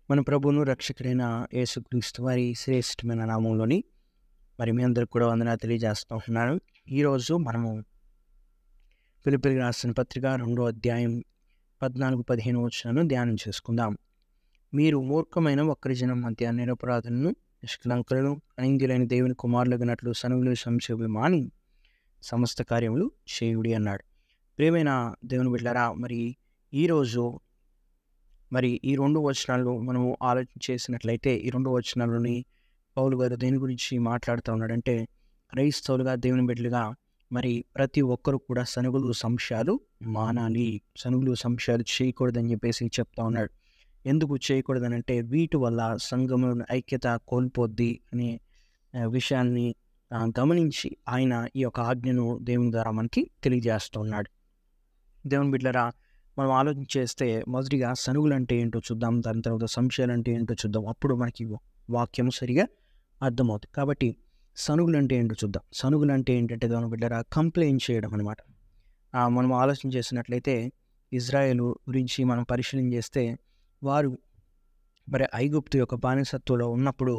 మన ప్రభువును రక్షకుడైన యేసుక్రీస్తు వారి శ్రేష్టమైన నామంలోని మరి మీ అందరికి కూడా వందన తెలియజేస్తూ ఉన్నాను ఈరోజు మనము పిలిపిలికి రాసిన పత్రిక రెండో అధ్యాయం పద్నాలుగు పదిహేను వచ్చినాను ధ్యానం చేసుకుందాం మీరు మూర్ఖమైన ఒక్కరి జనం మధ్య నిరపరాధులను నిష్కలంకులను అనింద్యులైన దేవుని కుమారులగినట్లు సనుగులు సంశయములు మాని సమస్త కార్యములు చేయుడి అన్నాడు ప్రియమైన దేవుని బిడ్డలారా మరి ఈరోజు మరి ఈ రెండు వచనాలు మనము ఆలోచన చేసినట్లయితే ఈ రెండు వచనాలని పౌలు గారు దేని గురించి మాట్లాడుతూ ఉన్నాడంటే క్రైస్తవులుగా దేవుని బిడ్డలుగా మరి ప్రతి ఒక్కరు కూడా సనుగులు సంశయాలు మానాలి సనుగులు సంశయాలు చేయకూడదని చెప్పేసి చెప్తా ఉన్నాడు ఎందుకు చేయకూడదనంటే వీటి వల్ల సంఘంలో ఐక్యత కోల్పోద్ది అనే ఆ, విషయాన్ని ఆ, గమనించి ఆయన ఈ యొక్క ఆజ్ఞను దేవుని ద్వారా మనకి తెలియజేస్తూ ఉన్నాడు దేవుని బిడ్డరా మనం ఆలోచన చేస్తే మొదటిగా సనుగులు అంటే ఏంటో చూద్దాం దాని తర్వాత సంశయాలు అంటే ఏంటో చూద్దాం అప్పుడు మనకి వాక్యం సరిగా అర్థమవుతుంది కాబట్టి సనుగులు అంటే ఏంటో చూద్దాం సనుగులు అంటే ఏంటంటే దేవుని బిడ్డరా కంప్లైంట్ చేయడం అనమాట మనం ఆలోచన చేసినట్లయితే ఇజ్రాయెల్ గురించి మనం పరిశీలన చేస్తే వారు మరి ఐగుప్తు యొక్క బానిసత్వంలో ఉన్నప్పుడు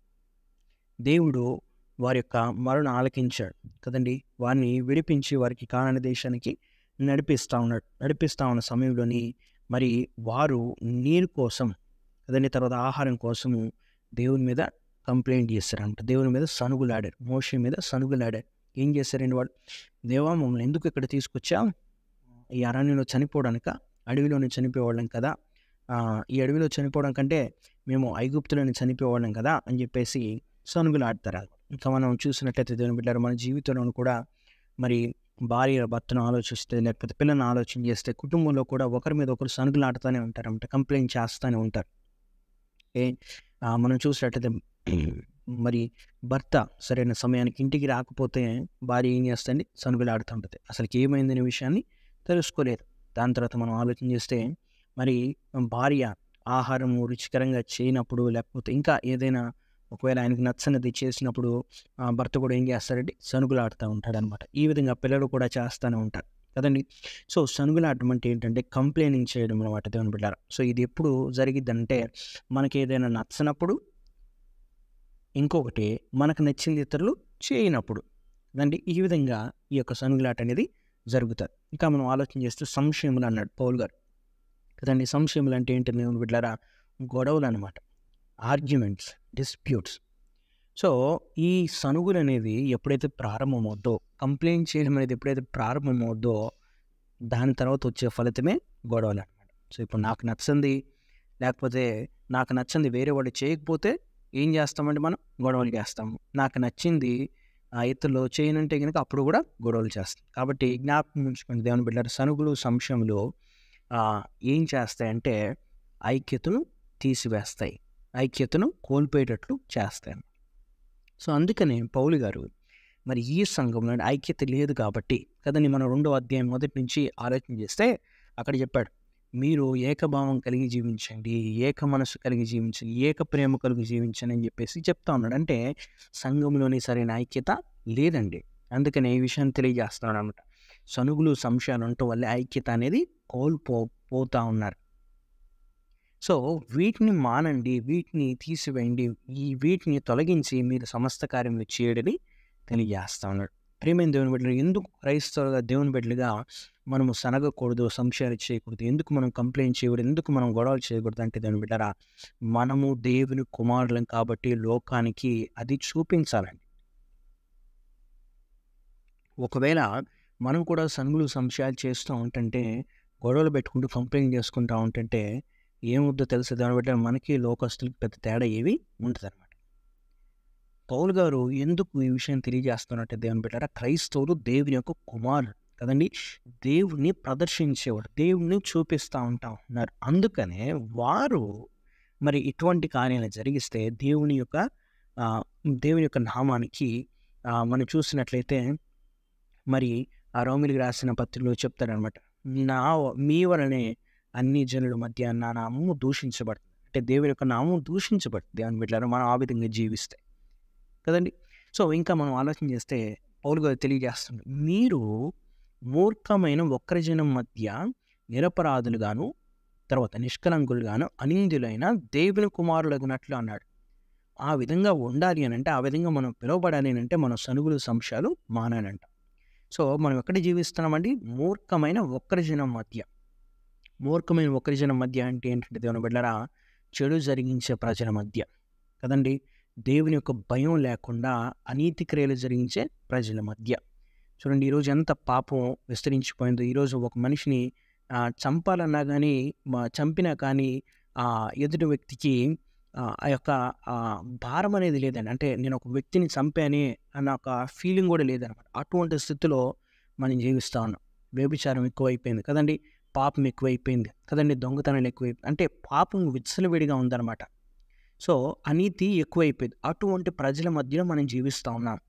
దేవుడు వారి యొక్క మరణ ఆలకించాడు కదండి వారిని విడిపించి వారికి కానని దేశానికి నడిపిస్తూ ఉన్నాడు నడిపిస్తూ ఉన్న సమయంలోని మరి వారు నీరు కోసం కదండి తర్వాత ఆహారం కోసము దేవుని మీద కంప్లైంట్ చేస్తారంట దేవుని మీద సనుగులాడారు మోష మీద సనుగులాడారు ఏం చేశారండి వాళ్ళు దేవా మమ్మల్ని ఎందుకు ఇక్కడ తీసుకొచ్చా ఈ అరణ్యంలో చనిపోవడానిక అడవిలోనే చనిపోయేవాళ్ళం కదా ఆ, ఈ అడవిలో చనిపోవడం కంటే మేము ఐగుప్తులోనే చనిపోయేవాళ్ళం కదా అని చెప్పేసి సనుగులాడతారు ఇంకా మనం చూసినట్లయితే దేవుని బిడ్డారు మన జీవితంలో కూడా మరి భార్య భర్తను ఆలోచిస్తే లేకపోతే పిల్లల్ని ఆలోచన చేస్తే కుటుంబంలో కూడా ఒకరి మీద ఒకరు సనుగులాడుతూనే ఉంటారు అన్నమాట కంప్లైంట్ చేస్తూనే ఉంటారు ఏ ఆ, మనం చూసినట్లయితే మరి భర్త సరైన సమయానికి ఇంటికి రాకపోతే భార్య ఏం చేస్తుంది సనుగులాడుతూ ఉంటుంది అసలు ఏమైందనే విషయాన్ని తెలుసుకోలేదు దాని తర్వాత మనం ఆలోచన చేస్తే మరి భార్య ఆహారం రుచికరంగా చేయనప్పుడు లేకపోతే ఇంకా ఏదైనా ఒకవేళ ఆయనకు నచ్చనిది చేసినప్పుడు ఆ, భర్త కూడా ఏం చేస్తాడంటే సనుగులాడుతూ ఉంటాడు అనమాట ఈ విధంగా పిల్లలు కూడా చేస్తూనే ఉంటారు కదండి సో సనుగులాడటం అంటే ఏంటంటే కంప్లైనింగ్ చేయడం అనమాట దేవుని బిడ్డారు సో ఇది ఎప్పుడు జరిగిద్దంటే మనకి ఏదైనా నచ్చనప్పుడు ఇంకొకటి మనకు నచ్చింది ఇతరులు చేయనప్పుడు కదండి ఈ విధంగా ఈ యొక్క సనుగులాట అనేది జరుగుతుంది ఇంకా మనం ఆలోచన చేస్తే సంశయములు అన్నాడు పౌల్ గారు కదండి సంశయములు అంటే ఏంటి దేవుని బిడ్డారా గొడవలు అనమాట ఆర్గ్యుమెంట్స్ డిస్ప్యూట్స్ సో ఈ సనుగులు అనేది ఎప్పుడైతే ప్రారంభమవుద్దో కంప్లైంట్ చేయడం అనేది ఎప్పుడైతే ప్రారంభమవుద్దో దాని తర్వాత వచ్చే ఫలితమే గొడవలు అనమాట సో ఇప్పుడు నాకు నచ్చింది లేకపోతే నాకు నచ్చింది వేరే వాడు చేయకపోతే ఏం చేస్తామంటే మనం గొడవలు చేస్తాము నాకు నచ్చింది ఆ ఇతరులు చేయనంటే కనుక అప్పుడు కూడా గొడవలు చేస్తాం కాబట్టి జ్ఞాపకం ఉంచుకోండి దేవుని బిడ్డారు సనుగులు సంశయములు ఆ, ఏం చేస్తాయంటే ఐక్యతను తీసివేస్తాయి ఐక్యతను కోల్పోయేటట్లు చేస్తాయి సో అందుకనే పౌలు గారు మరి ఈ సంఘంలో ఐక్యత లేదు కాబట్టి కదండి మనం రెండో అధ్యాయం మొదటి నుంచి ఆలోచన చేస్తే అక్కడ చెప్పాడు మీరు ఏకభావం కలిగి జీవించండి ఏక మనసు కలిగి జీవించండి ఏక ప్రేమ కలిగి జీవించండి అని చెప్పేసి చెప్తా ఉన్నాడు అంటే సంఘంలోని సరైన ఐక్యత లేదండి అందుకని ఈ విషయాన్ని తెలియజేస్తున్నాడు అనమాట సనుగులు సంశయాలు ఉండటం వల్ల ఐక్యత అనేది కోల్పో పోతా ఉన్నారు సో వీటిని మానండి వీటిని తీసివేయండి ఈ వీటిని తొలగించి మీరు సమస్త కార్యములు చేయడని తెలియజేస్తా ఉన్నాడు ప్రేమైన దేవుని బిడ్డలు ఎందుకు క్రైస్తవులుగా దేవుని బిడ్డలుగా మనము సనగకూడదు సంశయాలు చేయకూడదు ఎందుకు మనం కంప్లైంట్ చేయకూడదు ఎందుకు మనం గొడవలు చేయకూడదు అంటే దేవుని బిడ్డరా మనము దేవుని కుమారులం కాబట్టి లోకానికి అది చూపించాలండి ఒకవేళ మనం కూడా సనుగులు సంశయాలు చేస్తూ ఉంటుంటే గొడవలు పెట్టుకుంటూ కంప్లైంట్ చేసుకుంటూ ఉంటుంటే ఏముద్దో తెలుసు దాన్ని బట్టి మనకి లోకస్తులకి పెద్ద తేడా ఏవి ఉంటుంది అనమాట పౌలు గారు ఎందుకు ఈ విషయం తెలియజేస్తున్నట్టే దేవుని బిడ్డారా క్రైస్తవులు దేవుని యొక్క కుమారుడు కదండి దేవుని ప్రదర్శించేవాడు దేవుని చూపిస్తూ ఉంటా ఉన్నారు అందుకనే వారు మరి ఇటువంటి కార్యాలు జరిగిస్తే దేవుని యొక్క ఆ, దేవుని యొక్క నామానికి ఆ, మనం చూసినట్లయితే మరి ఆ రోమిలికి రాసిన పత్రికలో చెప్తారనమాట నా మీ వలనే అన్ని జనుల మధ్య నా నామము దూషించబడుతుంది అంటే దేవుని యొక్క నామం దూషించబడుతుంది దేవుని బిడ్డలారా మనం ఆ విధంగా జీవిస్తే కదండి సో ఇంకా మనం ఆలోచన చేస్తే పౌలు గారు తెలియజేస్తుంది మీరు మూర్ఖమైన ఒక్కరి జనం మధ్య నిరపరాధులుగాను తర్వాత నిష్కలంకులుగాను అనిందులైన దేవుని కుమారులగినట్లు అన్నాడు ఆ విధంగా ఉండాలి అని అంటే ఆ విధంగా మనం పిలువబడాలి అని అంటే మన సనుగులు సంశయాలు మానానంట సో మనం ఎక్కడ జీవిస్తున్నామండి మూర్ఖమైన ఒక్కరి జనం మధ్య మూర్ఖమైన ఒక్కరి జనం మధ్య అంటే ఏంటంటే దేవుని బిడ్డరా చెడు జరిగించే ప్రజల మధ్య కదండి దేవుని యొక్క భయం లేకుండా అనీతి క్రియలు జరిగించే ప్రజల మధ్య చూడండి ఈరోజు ఎంత పాపం విస్తరించిపోయిందో ఈరోజు ఒక మనిషిని ఆ, చంపాలన్నా కానీ చంపినా కానీ ఆ ఎదుటి వ్యక్తికి ఆ ఆ యొక్క ఆ భారం అనేది లేదండి అంటే నేను ఒక వ్యక్తిని చంపానే అన్న ఒక ఫీలింగ్ కూడా లేదనమాట అటువంటి స్థితిలో మనం జీవిస్తూ ఉన్నాం వ్యభిచారం ఎక్కువైపోయింది కదండి పాపం ఎక్కువైపోయింది కదండి దొంగతనాలు ఎక్కువైపోయింది అంటే పాపం విచ్చలవిడిగా ఉందన్నమాట సో అనీతి ఎక్కువైపోయింది అటువంటి ప్రజల మధ్యలో మనం జీవిస్తూ ఉన్నాం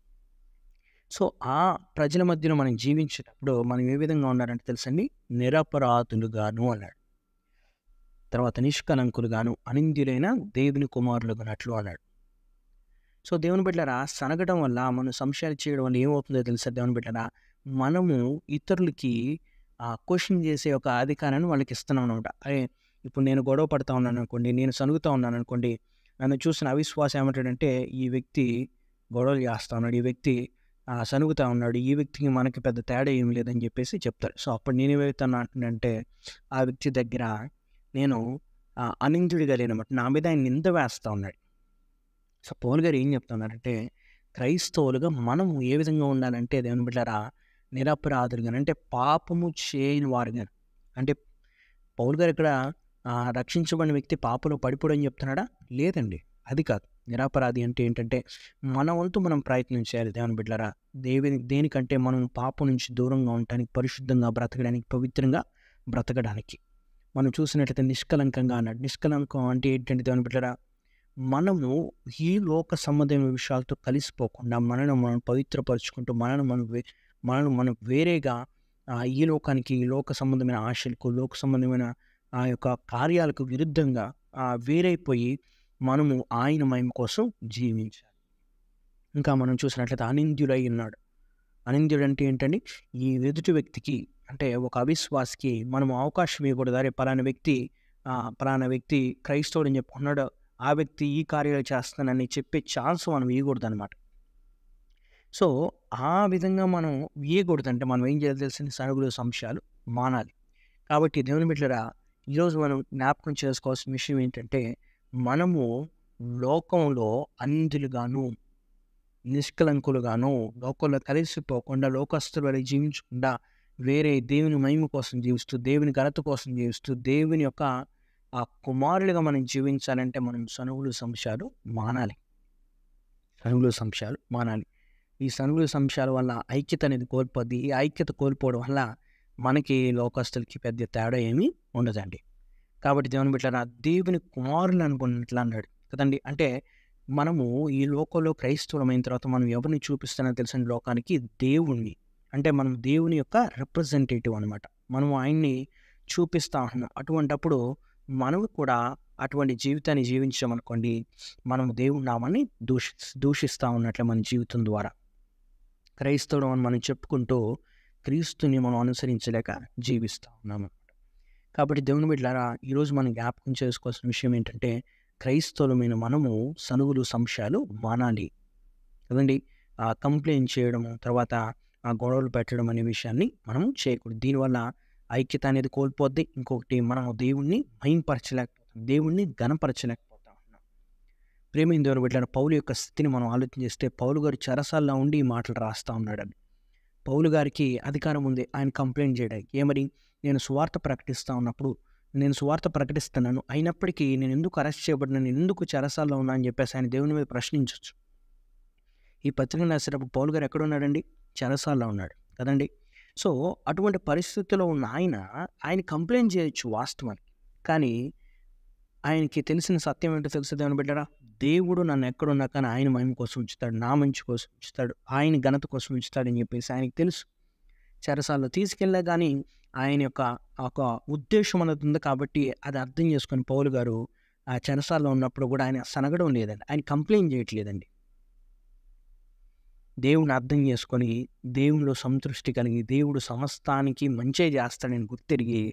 సో ఆ ప్రజల మధ్యలో మనం జీవించేటప్పుడు మనం ఏ విధంగా ఉన్నారంటే తెలుసండి నిరపరాధులుగాను అన్నాడు తర్వాత నిష్కలంకులుగాను అనింద్యులైన దేవుని కుమారులుగానట్లు అన్నాడు సో దేవుని బిడ్డరా సనగడం వల్ల మనం సంశయాలు చేయడం వల్ల ఏమవుతుందో తెలుసా దేవుని బిడ్డరా మనము ఇతరులకి ఆ క్వశ్చన్ చేసే ఒక అధికారాన్ని వాళ్ళకి ఇస్తున్నాం అనమాట అరే ఇప్పుడు నేను గొడవ పడతా ఉన్నాను అనుకోండి నేను సనుగుతా ఉన్నాను అనుకోండి నన్ను చూసిన అవిశ్వాసం ఏమంటాడంటే ఈ వ్యక్తి గొడవలు చేస్తా ఉన్నాడు ఈ వ్యక్తి ఆ, సనుగుతా ఉన్నాడు ఈ వ్యక్తికి మనకి పెద్ద తేడా ఏం లేదని చెప్పేసి చెప్తారు సో అప్పుడు నేను ఏమవుతాను అంటే ఆ వ్యక్తి దగ్గర నేను ఆ, అనిందుడిగా లేనమాట నా మీద ఆయన నింద వేస్తూ ఉన్నాడు సో పౌల్ గారు ఏం చెప్తున్నారంటే క్రైస్తవులుగా మనము ఏ విధంగా ఉండాలంటే దేవుని బిడ్డారా నిరపరాధులుగా అంటే పాపము చేయని వారుగా అంటే పౌల్ గారు ఇక్కడ ఆ, రక్షించబడిన వ్యక్తి పాపలో పడిపోడని చెప్తున్నాడా లేదండి అది కాదు నిరాపరాధి అంటే ఏంటంటే మన వంతు మనం ప్రయత్నం చేయాలి దేవుని బిడ్డలారా దేని దేనికంటే మనం పాపం నుంచి దూరంగా ఉండటానికి పరిశుద్ధంగా బ్రతకడానికి పవిత్రంగా బ్రతకడానికి మనం చూసినట్లయితే నిష్కలంకంగా అన్నాడు నిష్కలంకం అంటే ఏంటంటే దేవుని బిడ్డరా మనము ఈ లోక సంబంధమైన విషయాలతో కలిసిపోకుండా మనను మనం పవిత్రపరుచుకుంటూ మనను మనం వే- మనను మనం వేరేగా ఆ, ఈ లోకానికి ఈ లోక సంబంధమైన ఆశలకు లోక సంబంధమైన ఆ యొక్క కార్యాలకు విరుద్ధంగా ఆ, వేరైపోయి మనము ఆయన మహిమ కోసం జీవించాలి ఇంకా మనం చూసినట్లయితే అనింద్యుడై ఉన్నాడు అనింద్యుడు అంటే ఏంటండి ఈ ఎదుటి వ్యక్తికి అంటే ఒక అవిశ్వాసికి మనం అవకాశం ఇవ్వకూడదు అరే పలానా వ్యక్తి ఆ, పలానా వ్యక్తి క్రైస్తవుడు అని చెప్పుకున్నాడు ఆ వ్యక్తి ఈ కార్యాలు చేస్తానని చెప్పే ఛాన్స్ మనం ఇవ్వకూడదు అనమాట సో ఆ విధంగా మనం ఇవ్వకూడదు అంటే మనం ఏం చేయాలి తెలిసిన సరుగులు సంశయాలు మానాలి కాబట్టి దేవుని బిడ్డరా ఈరోజు మనం జ్ఞాపకం చేసుకోవాల్సిన విషయం ఏంటంటే మనము లోకంలో అంధులుగాను నిష్కలంకులుగాను లోకంలో కలిసిపోకుండా లోకస్తుల వలె జీవించకుండా వేరే దేవుని మహిమ కోసం జీవిస్తూ దేవుని ఘనత కోసం జీవిస్తూ దేవుని యొక్క ఆ కుమారులుగా మనం జీవించాలంటే మనం సనువులు సంశయాలు మానాలి సనువులు సంశయాలు మానాలి ఈ సనువులు సంశయాల వల్ల ఐక్యత అనేది కోల్పోద్ది ఈ ఐక్యత కోల్పోవడం వల్ల మనకి లోకస్తులకి పెద్ద తేడా ఏమీ ఉండదండి కాబట్టి దేవుని బిడ్డ దేవుని కుమారులు అనుకున్నట్లు అన్నాడు కదండి అంటే మనము ఈ లోకంలో క్రైస్తవులమైన తర్వాత మనం ఎవరిని చూపిస్తున్నా తెలిసిన లోకానికి దేవుణ్ణి అంటే మనం దేవుని యొక్క రిప్రజెంటేటివ్ అనమాట మనం ఆయన్ని చూపిస్తా ఉన్నాం అటువంటప్పుడు మనం కూడా అటువంటి జీవితాన్ని జీవించామనుకోండి మనం దేవుని నామాన్ని దూషి దూషిస్తూ ఉన్నట్లే మన జీవితం ద్వారా క్రైస్తవుడు అని మనం చెప్పుకుంటూ క్రీస్తుని మనం అనుసరించలేక జీవిస్తూ ఉన్నాం కాబట్టి దేవుని బిడ్డారా ఈరోజు మనం జ్ఞాపకం చేసుకోవాల్సిన విషయం ఏంటంటే క్రైస్తవులమైన మనము సనుగులు సంశయాలు మానాలి కదండి ఆ కంప్లైంట్ చేయడము తర్వాత ఆ గొడవలు పెట్టడం అనే విషయాన్ని మనం చేయకూడదు దీనివల్ల ఐక్యత అనేది కోల్పోద్ది ఇంకొకటి మనం దేవుణ్ణి భయంపరచలేకపోతాం దేవుణ్ణి గణపరచలేకపోతా ఉన్నాం ప్రేమ దేవుని బిడ్డ పౌలు యొక్క స్థితిని మనం ఆలోచన చేస్తే పౌలు గారు చెరసాల్లో ఉండి ఈ మాటలు రాస్తా ఉన్నాడని పౌలు గారికి అధికారం ఉంది ఆయన కంప్లైంట్ చేయడానికి ఏమని నేను సువార్త ప్రకటిస్తా ఉన్నప్పుడు నేను సువార్త ప్రకటిస్తున్నాను అయినప్పటికీ నేను ఎందుకు అరెస్ట్ చేయబడిన నేను ఎందుకు చెరసాల్లో ఉన్నా అని చెప్పేసి ఆయన దేవుని మీద ప్రశ్నించవచ్చు ఈ పత్రిక రాసేటప్పుడు పౌలు గారు ఎక్కడ ఉన్నాడండి చెరసాల్లో ఉన్నాడు కదండి సో అటువంటి పరిస్థితిలో ఉన్న ఆయన ఆయన కంప్లైంట్ చేయొచ్చు వాస్తవానికి కానీ ఆయనకి తెలిసిన సత్యం ఏంటో తెలుసు దేవుని బిడ్డరా దేవుడు నన్ను ఎక్కడున్నా కానీ ఆయన మహిమ కోసం ఉంచుతాడు నా మంచి కోసం ఉంచుతాడు ఆయన ఘనత కోసం ఉంచుతాడని చెప్పేసి ఆయనకి తెలుసు చెరసాల్లో తీసుకెళ్ళా కానీ ఆయన యొక్క ఒక ఉద్దేశం అనేది ఉంది కాబట్టి అది అర్థం చేసుకొని పౌలు గారు ఆ చెరసాల్లో ఉన్నప్పుడు కూడా ఆయన సనగడం లేదండి ఆయన కంప్లైంట్ చేయట్లేదండి దేవుని అర్థం చేసుకొని దేవునిలో సంతృష్టి కలిగి దేవుడు సమస్తానికి మంచే చేస్తాడని గుర్తిరిగి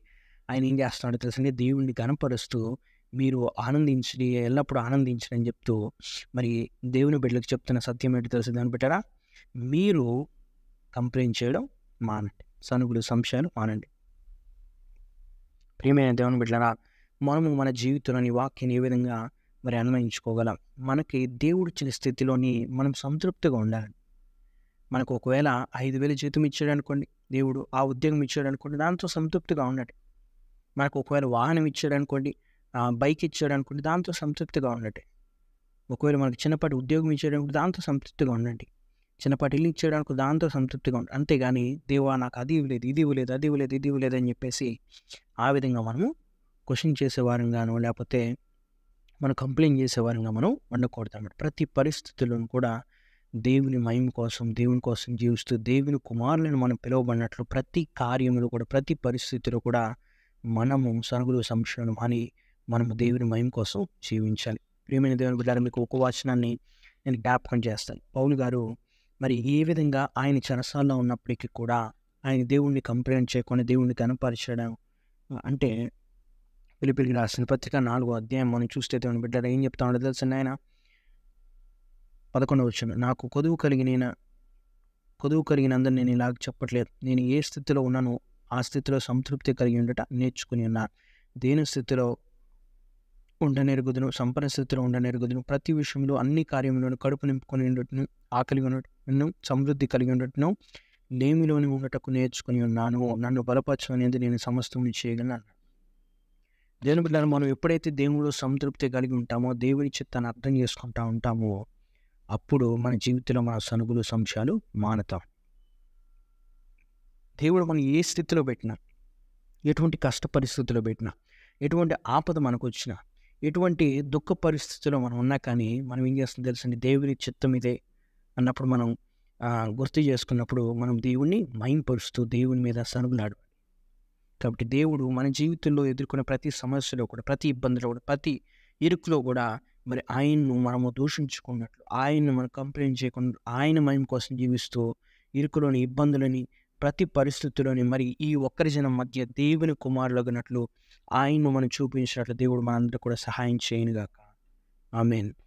ఆయన ఏం చేస్తున్నాడో తెలుసండి దేవుణ్ణి గనపరుస్తూ మీరు ఆనందించి ఎల్లప్పుడూ ఆనందించండి అని చెప్తూ మరి దేవుని బిడ్డలకు చెప్తున్న సత్యం ఏంటో తెలుసు దాన్ని పెట్టారా మీరు కంప్లైంట్ చేయడం మానండి సనుగులు సంశయాలు మానండి ప్రియమైన దేవుని బిడ్డలారా మనము మన జీవితంలోని వాక్యాన్ని ఏ విధంగా మరి అన్వయించుకోగలం మనకి దేవుడు ఇచ్చిన స్థితిలోని మనం సంతృప్తిగా ఉండాలి మనకు ఒకవేళ ఐదు వేలు జీతం ఇచ్చాడు అనుకోండి దేవుడు ఆ ఉద్యోగం ఇచ్చాడు అనుకోండి దాంతో సంతృప్తిగా ఉండండి మనకు ఒకవేళ వాహనం ఇచ్చాడు అనుకోండి ఆ బైక్ ఇచ్చాడు అనుకోండి దాంతో సంతృప్తిగా ఉండండి ఒకవేళ మనకు చిన్నపాటి ఉద్యోగం ఇచ్చాడు అనుకోండి దాంతో సంతృప్తిగా ఉండండి చిన్నపాటి ఇల్లు ఇచ్చాడు అనుకో దాంతో సంతృప్తిగా ఉండండి అంతేగాని దేవా నాకు అది ఇవ్వలేదు ఇది ఇవ్వలేదు అది ఇవ్వలేదు ఇది ఇవ్వలేదు అని చెప్పేసి ఆ విధంగా మనము క్వశ్చన్ చేసేవారంగాను లేకపోతే మనం కంప్లైంట్ చేసేవారంగా మనం వండకూడదు అన్నమాట ప్రతి పరిస్థితులను కూడా దేవుని మహిమ కోసం దేవుని కోసం జీవిస్తూ దేవుని కుమారులను మనం పిలువబడినట్లు ప్రతి కార్యములు కూడా ప్రతి పరిస్థితిలో కూడా మనము సనుగులు సంశయం అని మనము దేవుని మహిమ కోసం జీవించాలి ప్రియమైన దేవుని బిడ్డారు మీకు ఒక వచనాన్ని నేను జ్ఞాపకం చేస్తాను పౌలు గారు మరి ఏ విధంగా ఆయన చెరసాల్లో ఉన్నప్పటికీ కూడా ఆయన దేవుణ్ణి కంప్లైంట్ చేయకుండా దేవుణ్ణి కనపరచడం అంటే పిలిపిలికి రాసిన పత్రిక నాలుగో అధ్యాయం మనం చూస్తే దేవుని బిడ్డారు ఏం చెప్తా ఉండదు తెలుసు ఆయన పదకొండవ వచ్చిన నాకు కొదువు కలిగిన కొదువు కలిగినందుకు నేను ఇలాగ చెప్పట్లేదు నేను ఏ స్థితిలో ఉన్నానో ఆ స్థితిలో సంతృప్తి కలిగి ఉండట నేర్చుకుని ఉన్నాను దేని స్థితిలో ఉండనెరుగుదును సంపన్న స్థితిలో ఉండనెరుగుదును ప్రతి విషయంలో అన్ని కార్యములను కడుపు నింపుకొని ఉండటను ఆకలి ఉండటను సమృద్ధి కలిగి ఉండటను లేమిలోని ఉండటకు నేర్చుకుని ఉన్నాను నన్ను బలపరచు అనేది నేను సమస్తం చేయగలను అన్నాడు దేవుని బిడ్డలు మనం ఎప్పుడైతే దేవుడు సంతృప్తి కలిగి ఉంటామో దేవుని చిత్తాన్ని అర్థం చేసుకుంటా ఉంటామో అప్పుడు మన జీవితంలో మన సనుగులు సంశయాలు మానుతాం దేవుడు మనం ఏ స్థితిలో పెట్టినా ఎటువంటి కష్ట పరిస్థితిలో పెట్టినా ఎటువంటి ఆపద మనకు వచ్చినా ఎటువంటి దుఃఖ పరిస్థితిలో మనం ఉన్నా కానీ మనం ఏం చేస్తుంది తెలుసండి దేవుని చిత్తం ఇదే అన్నప్పుడు మనం గుర్తు చేసుకున్నప్పుడు మనం దేవుణ్ణి మైంపరుస్తూ దేవుని మీద సనుగులాడు కాబట్టి దేవుడు మన జీవితంలో ఎదుర్కొన్న ప్రతి సమస్యలో కూడా ప్రతి ఇబ్బందిలో కూడా ప్రతి ఇరుకులో కూడా మరి ఆయన్ను మనము దూషించుకున్నట్లు ఆయన్ను మనం కంప్లైంట్ చేయకుండా ఆయన మహిమ కోసం జీవిస్తూ ఇరుకులోని ఇబ్బందులని ప్రతి పరిస్థితిలోని మరి ఈ ఒక్కరి జనం మధ్య దేవుని కుమారులగినట్లు ఆయన్ను మనం చూపించినట్లు దేవుడు మనందరూ కూడా సహాయం చేయనుగాక ఆమెన్